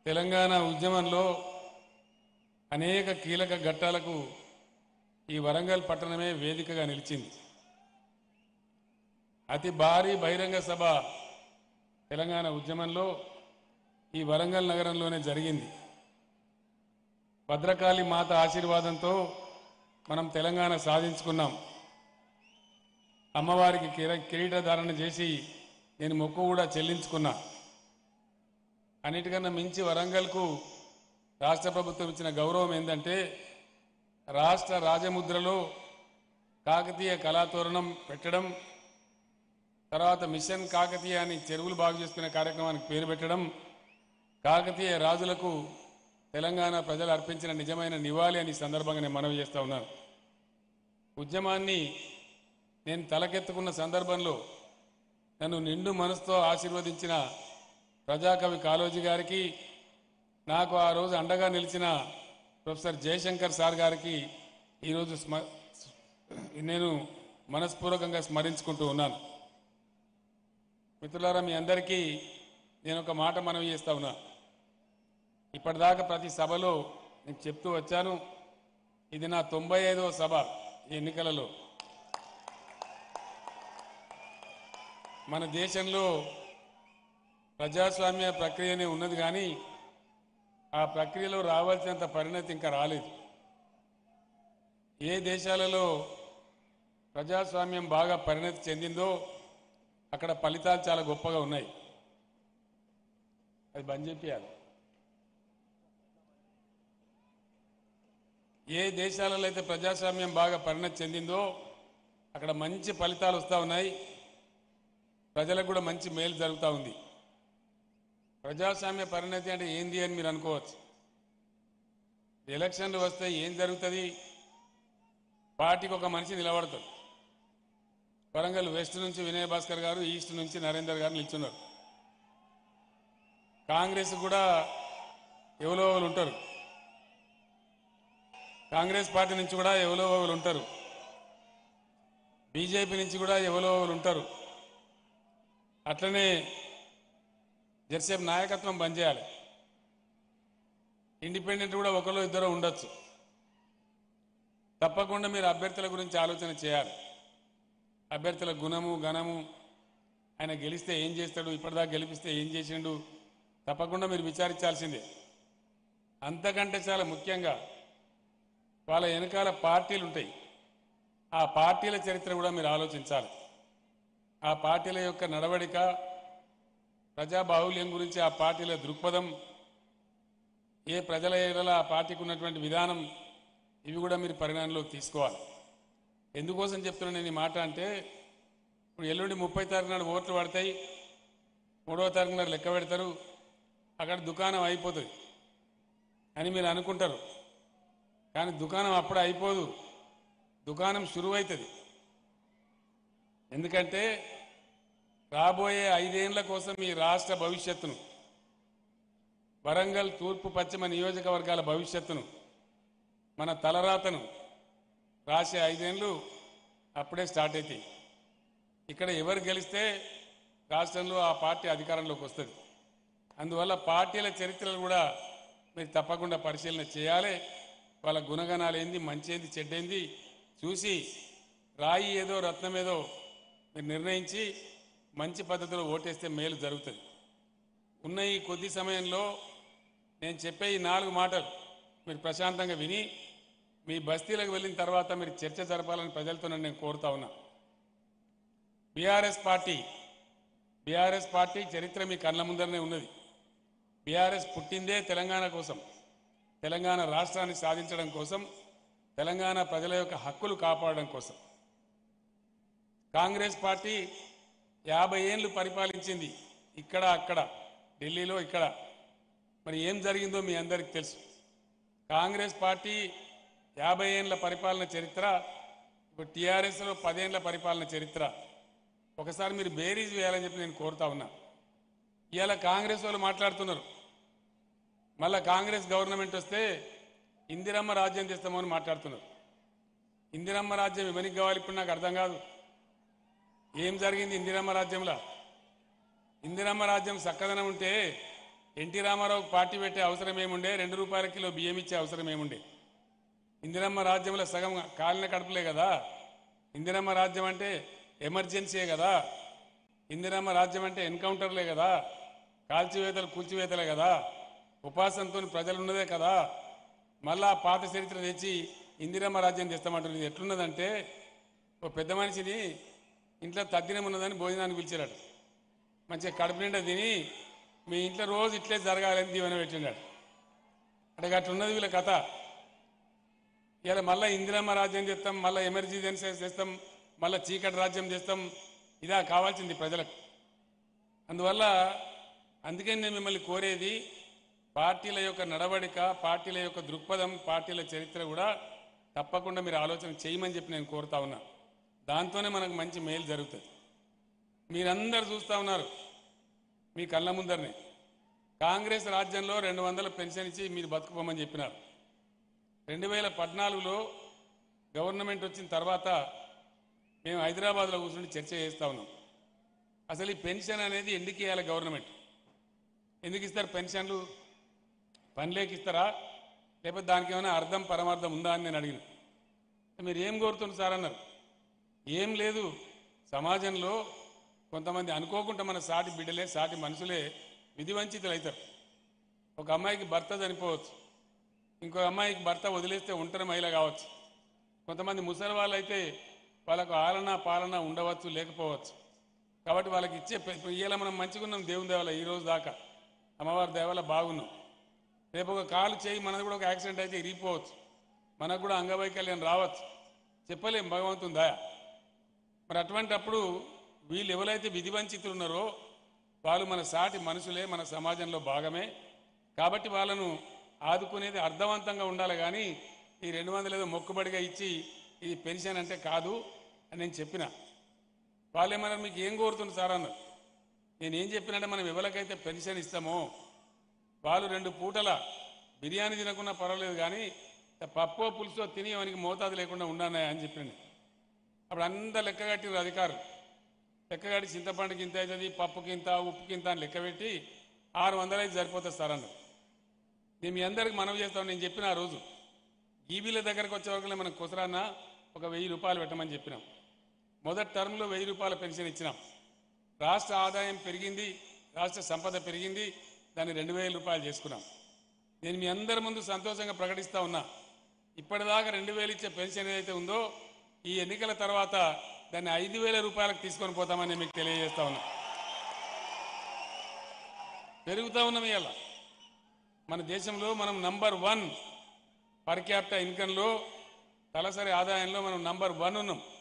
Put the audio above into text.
తెలంగాణ ఉద్యమంలో అనేక కీలక ఘట్టాలకు ఈ వరంగల్ పట్టణమే వేదికగా నిలిచింది అతి భారీ బహిరంగ సభ తెలంగాణ ఉద్యమంలో ఈ వరంగల్ నగరంలోనే జరిగింది భద్రకాళి మాత ఆశీర్వాదంతో మనం తెలంగాణ సాధించుకున్నాం అమ్మవారికి కిర కిరీటధారణ చేసి నేను మొక్కు కూడా చెల్లించుకున్నా అన్నిటికన్నా మించి వరంగల్కు రాష్ట్ర ప్రభుత్వం ఇచ్చిన గౌరవం ఏంటంటే రాష్ట్ర రాజముద్రలో కాకతీయ కళాతోరణం పెట్టడం తర్వాత మిషన్ కాకతీయ అని చెరువులు బాగు చేసుకునే కార్యక్రమానికి పేరు పెట్టడం కాకతీయ రాజులకు తెలంగాణ ప్రజలు అర్పించిన నిజమైన నివాళి అని ఈ సందర్భంగా నేను మనవి చేస్తా ఉన్నాను ఉద్యమాన్ని నేను తలకెత్తుకున్న సందర్భంలో నన్ను నిండు మనసుతో ఆశీర్వదించిన ప్రజాకవి కాళోజీ గారికి నాకు ఆ రోజు అండగా నిలిచిన ప్రొఫెసర్ జయశంకర్ సార్ గారికి ఈరోజు స్మ నేను మనస్పూర్వకంగా స్మరించుకుంటూ ఉన్నాను మిత్రులారా మీ అందరికీ నేను ఒక మాట మనవి చేస్తా ఉన్నా ఇప్పటిదాకా ప్రతి సభలో నేను చెప్తూ వచ్చాను ఇది నా తొంభై ఐదవ సభ ఈ ఎన్నికలలో మన దేశంలో ప్రజాస్వామ్య ప్రక్రియనే ఉన్నది కానీ ఆ ప్రక్రియలో రావాల్సినంత పరిణతి ఇంకా రాలేదు ఏ దేశాలలో ప్రజాస్వామ్యం బాగా పరిణతి చెందిందో అక్కడ ఫలితాలు చాలా గొప్పగా ఉన్నాయి అది బంద్ చేపియాలి ఏ దేశాలలో అయితే ప్రజాస్వామ్యం బాగా పరిణతి చెందిందో అక్కడ మంచి ఫలితాలు వస్తూ ఉన్నాయి ప్రజలకు కూడా మంచి మేలు జరుగుతూ ఉంది ప్రజాస్వామ్య పరిణతి అంటే ఏంది అని మీరు అనుకోవచ్చు ఎలక్షన్లు వస్తే ఏం జరుగుతుంది పార్టీకి ఒక మనిషి నిలబడతాడు వరంగల్ వెస్ట్ నుంచి వినయ్ భాస్కర్ గారు ఈస్ట్ నుంచి నరేందర్ గారు నిల్చున్నారు కాంగ్రెస్ కూడా ఎవరో ఒకరు ఉంటారు కాంగ్రెస్ పార్టీ నుంచి కూడా ఎవరో ఒకరు ఉంటారు బీజేపీ నుంచి కూడా ఎవరో ఒకరు ఉంటారు అట్లనే జెర్సేపు నాయకత్వం బంద్ చేయాలి ఇండిపెండెంట్ కూడా ఒకరు ఇద్దరు ఉండొచ్చు తప్పకుండా మీరు అభ్యర్థుల గురించి ఆలోచన చేయాలి అభ్యర్థుల గుణము ఘనము ఆయన గెలిస్తే ఏం చేస్తాడు ఇప్పటిదాకా గెలిపిస్తే ఏం చేసిండు తప్పకుండా మీరు విచారించాల్సిందే అంతకంటే చాలా ముఖ్యంగా వాళ్ళ వెనకాల పార్టీలు ఉంటాయి ఆ పార్టీల చరిత్ర కూడా మీరు ఆలోచించాలి ఆ పార్టీల యొక్క నడవడిక ప్రజా బాహుల్యం గురించి ఆ పార్టీల దృక్పథం ఏ ప్రజల ఏడల ఆ పార్టీకి ఉన్నటువంటి విధానం ఇవి కూడా మీరు పరిగణనలోకి తీసుకోవాలి ఎందుకోసం చెప్తున్నా నేను ఈ మాట అంటే ఇప్పుడు ఎల్లుండి ముప్పై తారీఖు నాడు ఓట్లు పడతాయి మూడవ తారీఖు నాడు లెక్క పెడతారు అక్కడ దుకాణం అయిపోతుంది అని మీరు అనుకుంటారు కానీ దుకాణం అప్పుడు అయిపోదు దుకాణం శురువు అవుతుంది ఎందుకంటే రాబోయే ఐదేళ్ల కోసం ఈ రాష్ట్ర భవిష్యత్తును వరంగల్ తూర్పు పశ్చిమ నియోజకవర్గాల భవిష్యత్తును మన తలరాతను రాసే ఐదేళ్లు అప్పుడే స్టార్ట్ అవుతాయి ఇక్కడ ఎవరు గెలిస్తే రాష్ట్రంలో ఆ పార్టీ అధికారంలోకి వస్తుంది అందువల్ల పార్టీల చరిత్రలు కూడా మీరు తప్పకుండా పరిశీలన చేయాలి వాళ్ళ గుణగణాలు ఏంది మంచి ఏంది చెడ్డేంది చూసి రాయి ఏదో రత్నం ఏదో మీరు నిర్ణయించి మంచి పద్ధతిలో ఓటేస్తే మేలు జరుగుతుంది ఉన్న ఈ కొద్ది సమయంలో నేను చెప్పే ఈ నాలుగు మాటలు మీరు ప్రశాంతంగా విని మీ బస్తీలకు వెళ్ళిన తర్వాత మీరు చర్చ జరపాలని ప్రజలతో నేను కోరుతా ఉన్నా బీఆర్ఎస్ పార్టీ బీఆర్ఎస్ పార్టీ చరిత్ర మీ కళ్ళ ముందరనే ఉన్నది బీఆర్ఎస్ పుట్టిందే తెలంగాణ కోసం తెలంగాణ రాష్ట్రాన్ని సాధించడం కోసం తెలంగాణ ప్రజల యొక్క హక్కులు కాపాడడం కోసం కాంగ్రెస్ పార్టీ యాభై ఏళ్ళు పరిపాలించింది ఇక్కడ అక్కడ ఢిల్లీలో ఇక్కడ మరి ఏం జరిగిందో మీ అందరికీ తెలుసు కాంగ్రెస్ పార్టీ యాభై ఏళ్ళ పరిపాలన చరిత్ర ఇప్పుడు టీఆర్ఎస్లో పదేళ్ల పరిపాలన చరిత్ర ఒకసారి మీరు బేరీజ్ వేయాలని చెప్పి నేను కోరుతా ఉన్నా ఇవాళ కాంగ్రెస్ వాళ్ళు మాట్లాడుతున్నారు మళ్ళా కాంగ్రెస్ గవర్నమెంట్ వస్తే ఇందిరమ్మ రాజ్యం తెస్తామని మాట్లాడుతున్నారు ఇందిరమ్మ రాజ్యం ఎవరికి కావాలి ఇప్పుడు నాకు అర్థం కాదు ఏం జరిగింది ఇందిరమ్మ రాజ్యంలో ఇందిరమ్మ రాజ్యం చక్కదనం ఉంటే ఎన్టీ రామారావు పార్టీ పెట్టే అవసరం ఏముండే రెండు రూపాయల కిలో బియ్యం ఇచ్చే అవసరం ఏముండే ఇందిరమ్మ రాజ్యంలో సగం కాలిన కడుపులే కదా ఇందిరమ్మ రాజ్యం అంటే ఎమర్జెన్సీయే కదా ఇందిరమ్మ రాజ్యం అంటే ఎన్కౌంటర్లే కదా కాల్చివేతలు కూల్చివేతలే కదా ఉపాసంతో ప్రజలు ఉన్నదే కదా మళ్ళా పాత చరిత్ర తెచ్చి ఇందిరమ్మ రాజ్యం తెస్తామంటుంది ఇది ఎట్లున్నదంటే ఓ పెద్ద మనిషిని ఇంట్లో తద్దినం ఉన్నదని భోజనానికి పిలిచారట మంచిగా కడుపు నిండా తిని మీ ఇంట్లో రోజు ఇట్లే జరగాలని దీవెన పెట్టిండాడు అంటే అట్లున్నది వీళ్ళ కథ ఇలా మళ్ళీ ఇందిరమ్మ రాజ్యం చేస్తాం మళ్ళీ ఎమర్జెన్సీ చేస్తాం మళ్ళీ చీకటి రాజ్యం చేస్తాం ఇదా కావాల్సింది ప్రజలకు అందువల్ల అందుకని నేను మిమ్మల్ని కోరేది పార్టీల యొక్క నడవడిక పార్టీల యొక్క దృక్పథం పార్టీల చరిత్ర కూడా తప్పకుండా మీరు ఆలోచన చేయమని చెప్పి నేను కోరుతా ఉన్నా దాంతోనే మనకు మంచి మేలు జరుగుతుంది మీరందరూ చూస్తూ ఉన్నారు మీ కళ్ళ ముందరనే కాంగ్రెస్ రాజ్యంలో రెండు వందల పెన్షన్ ఇచ్చి మీరు బతుకుపోమని చెప్పినారు రెండు వేల పద్నాలుగులో గవర్నమెంట్ వచ్చిన తర్వాత మేము హైదరాబాద్లో కూర్చుని చర్చ చేస్తూ ఉన్నాం అసలు ఈ పెన్షన్ అనేది ఎందుకు ఇవ్వాలి గవర్నమెంట్ ఎందుకు ఇస్తారు పెన్షన్లు పనిలేకి ఇస్తారా లేకపోతే దానికి ఏమైనా అర్థం పరమార్థం ఉందా అని నేను అడిగిన మీరు ఏం కోరుతున్నారు సార్ అన్నారు ఏం లేదు సమాజంలో కొంతమంది అనుకోకుండా మన సాటి బిడ్డలే సాటి మనుషులే విధి వంచితులు అవుతారు ఒక అమ్మాయికి భర్త చనిపోవచ్చు ఇంకో అమ్మాయికి భర్త వదిలేస్తే ఒంటరి మహిళ కావచ్చు కొంతమంది ముసలి వాళ్ళు అయితే వాళ్ళకు ఆలన పాలన ఉండవచ్చు లేకపోవచ్చు కాబట్టి వాళ్ళకి ఇచ్చే పె- ఇప్పుడు ఇవాళ మనం మంచిగా ఉన్నాం దేవుని దేవాల ఈ రోజు దాకా అమ్మవారి దేవాల బాగున్నాం రేపు ఒక కాలు చేయి మనది కూడా ఒక యాక్సిడెంట్ అయితే ఇరిగిపోవచ్చు మనకు కూడా అంగవైకల్యం రావచ్చు చెప్పలేం భగవంతుని దయ మరి అటువంటప్పుడు వీళ్ళు ఎవరైతే విధి వంచితులు ఉన్నారో వాళ్ళు మన సాటి మనుషులే మన సమాజంలో భాగమే కాబట్టి వాళ్ళను ఆదుకునేది అర్థవంతంగా ఉండాలి కానీ ఈ రెండు వందలు ఏదో మొక్కుబడిగా ఇచ్చి ఇది పెన్షన్ అంటే కాదు అని నేను చెప్పిన వాళ్ళు ఏమన్నారు మీకు ఏం కోరుతుంది సార్ అన్నారు నేను ఏం చెప్పినంటే మనం ఎవరికైతే పెన్షన్ ఇస్తామో వాళ్ళు రెండు పూటల బిర్యానీ తినకున్నా పర్వాలేదు కానీ పప్పో పులుసో తిని వానికి మోతాదు లేకుండా ఉన్నానే అని చెప్పింది అప్పుడు అంతా లెక్క కట్టిరు అధికారులు లెక్క కట్టి చింతపండుకి ఇంత అవుతుంది పప్పుకి ఇంత ఉప్పుకి ఇంత అని లెక్క పెట్టి ఆరు వందలు అయితే సరిపోతుంది సార్ అన్నారు నేను మీ అందరికి మనవి చేస్తాను నేను చెప్పిన ఆ రోజు ఈబీల దగ్గరకు వచ్చే వరకు మనం కుసరాన్న ఒక వెయ్యి రూపాయలు పెట్టమని చెప్పినాం మొదటి టర్మ్లో వెయ్యి రూపాయల పెన్షన్ ఇచ్చినాం రాష్ట్ర ఆదాయం పెరిగింది రాష్ట్ర సంపద పెరిగింది దాన్ని రెండు వేల రూపాయలు చేసుకున్నాం నేను మీ అందరి ముందు సంతోషంగా ప్రకటిస్తా ఉన్నా ఇప్పటిదాకా రెండు వేలు ఇచ్చే పెన్షన్ ఏదైతే ఉందో ఈ ఎన్నికల తర్వాత దాన్ని ఐదు వేల రూపాయలకు తీసుకొని పోతామని మీకు తెలియజేస్తా ఉన్నా పెరుగుతా ఉన్నాం ఇవాళ మన దేశంలో మనం నంబర్ వన్ పర్ క్యాపిటల్ ఇన్కంలో తలసరి ఆదాయంలో మనం నంబర్ వన్ ఉన్నాం